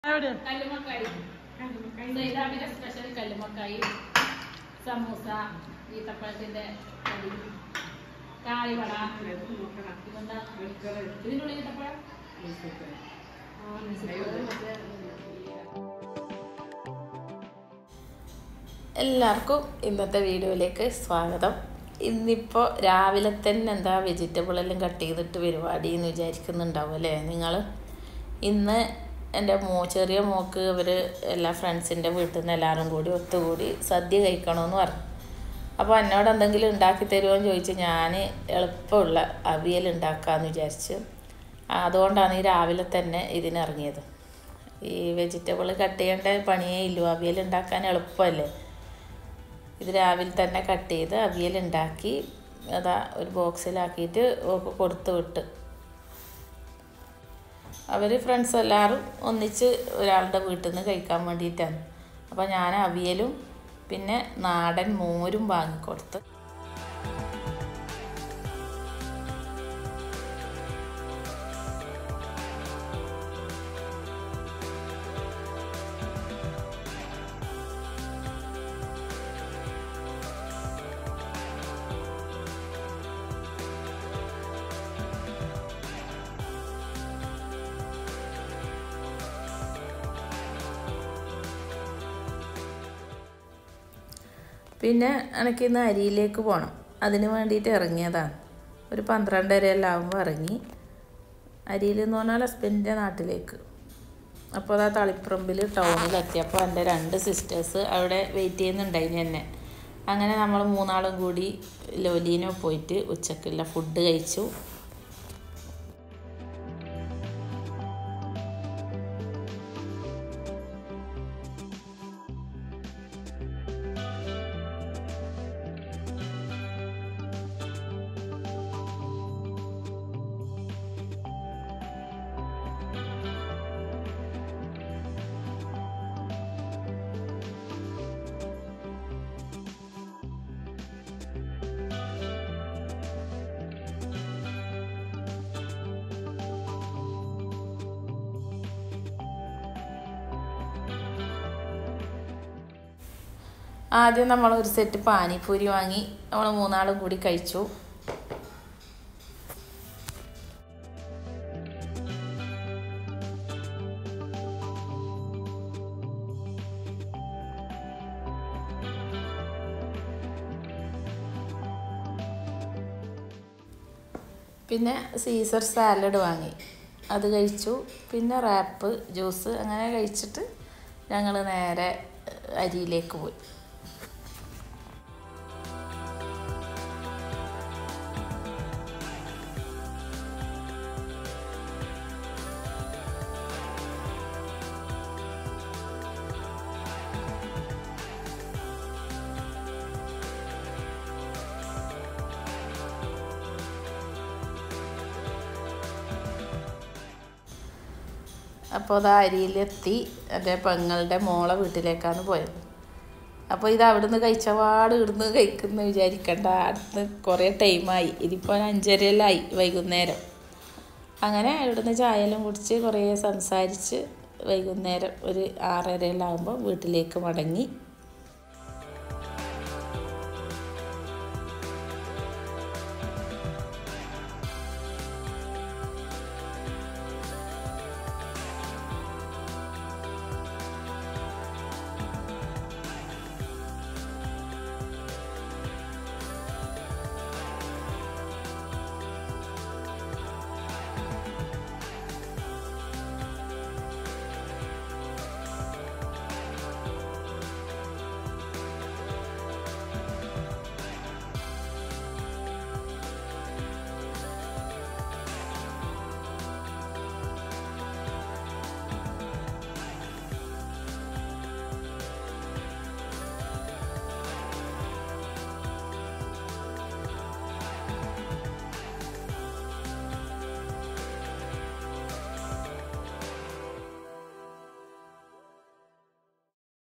എവിടെ കല്ലുമക്കായി സൈദാബിന്റെ സ്പെഷ്യൽ കല്ലുമക്കായി സമൂസ ഈത്തപ്പഴത്തിന്റെ കടി കാളിവട ഇതെന്താ ഇതിനുള്ളിൽ ഈത്തപ്പഴം എല്ലാവർക്കും ഇന്നത്തെ വീഡിയോയിലേക്ക് സ്വാഗതം ഇന്നിപ്പോൾ രാവിലെ തന്നെ എന്താ വെജിറ്റബിൾ എല്ലാം കട്ട് ചെയ്തിട്ട് പരിപാടി എന്ന് വിചാരിക്കുന്നുണ്ടാവും അല്ലേ നിങ്ങൾ ഇന്ന് എൻ്റെ മോ ചെറിയ മോക്ക് ഇവർ എല്ലാ ഫ്രണ്ട്സിൻ്റെ വീട്ടിൽ നിന്ന് എല്ലാവരും കൂടി ഒത്തുകൂടി സദ്യ കഴിക്കണമെന്ന് പറഞ്ഞു അപ്പോൾ എന്നോട് എന്തെങ്കിലും ഉണ്ടാക്കി തരുമോ എന്ന് ചോദിച്ച് ഞാൻ എളുപ്പമുള്ള അവിയൽ ഉണ്ടാക്കാമെന്ന് വിചാരിച്ചു അതുകൊണ്ടാണ് ഈ രാവിലെ തന്നെ ഇതിനിറങ്ങിയത് ഈ വെജിറ്റബിൾ കട്ട് ചെയ്യേണ്ട പണിയേ ഇല്ലൂ അവിയൽ ഉണ്ടാക്കാൻ എളുപ്പമല്ലേ ഇത് രാവിലെ തന്നെ കട്ട് ചെയ്ത് അവിയൽ ഉണ്ടാക്കി അതാ ഒരു ബോക്സിലാക്കിയിട്ട് ഓക്ക് കൊടുത്തു വിട്ട് അവർ ഫ്രണ്ട്സ് എല്ലാവരും ഒന്നിച്ച് ഒരാളുടെ വീട്ടിൽ നിന്ന് കഴിക്കാൻ വേണ്ടിയിട്ടാണ് അപ്പോൾ ഞാൻ അവിയലും പിന്നെ നാടൻ മോരും വാങ്ങിക്കൊടുത്ത് പിന്നെ എനിക്കിന്ന് അരിയിലേക്ക് പോകണം അതിന് വേണ്ടിയിട്ട് ഇറങ്ങിയതാണ് ഒരു പന്ത്രണ്ടരയെല്ലാം ആകുമ്പോൾ ഇറങ്ങി അരിയിൽ എന്ന് പറഞ്ഞാൽ ഹസ്ബൻഡിൻ്റെ നാട്ടിലേക്ക് അപ്പോൾ അതാ തളിപ്പറമ്പിൽ ടൗണിലെത്തിയപ്പോൾ എൻ്റെ രണ്ട് സിസ്റ്റേഴ്സ് അവിടെ വെയിറ്റ് ചെയ്യുന്നുണ്ടായിന് എന്നെ അങ്ങനെ നമ്മൾ മൂന്നാളും കൂടി ലോലീനോ പോയിട്ട് ഉച്ചക്കുള്ള ഫുഡ് കഴിച്ചു ആദ്യം നമ്മൾ ഒരു സെറ്റ് പാനിപ്പൂരി വാങ്ങി നമ്മൾ മൂന്നാളും കൂടി കഴിച്ചു പിന്നെ സീസർ സാലഡ് വാങ്ങി അത് കഴിച്ചു പിന്നെ റാപ്പ് ജ്യൂസ് അങ്ങനെ കഴിച്ചിട്ട് ഞങ്ങൾ നേരെ അരിയിലേക്ക് പോയി അപ്പോൾ അത് അരിയിലെത്തി എൻ്റെ പെങ്ങളുടെ മോളെ വീട്ടിലേക്കാണ് പോയത് അപ്പോൾ ഇത് അവിടുന്ന് കഴിച്ചപാട് ഇവിടുന്ന് കഴിക്കുന്ന വിചാരിക്കണ്ട അടുത്ത് കുറേ ടൈമായി ഇതിപ്പോൾ അഞ്ചരയിലായി വൈകുന്നേരം അങ്ങനെ ഇവിടുന്ന് ചായയെല്ലാം കുടിച്ച് കുറേ സംസാരിച്ച് വൈകുന്നേരം ഒരു ആറരയിലാകുമ്പോൾ വീട്ടിലേക്ക് മടങ്ങി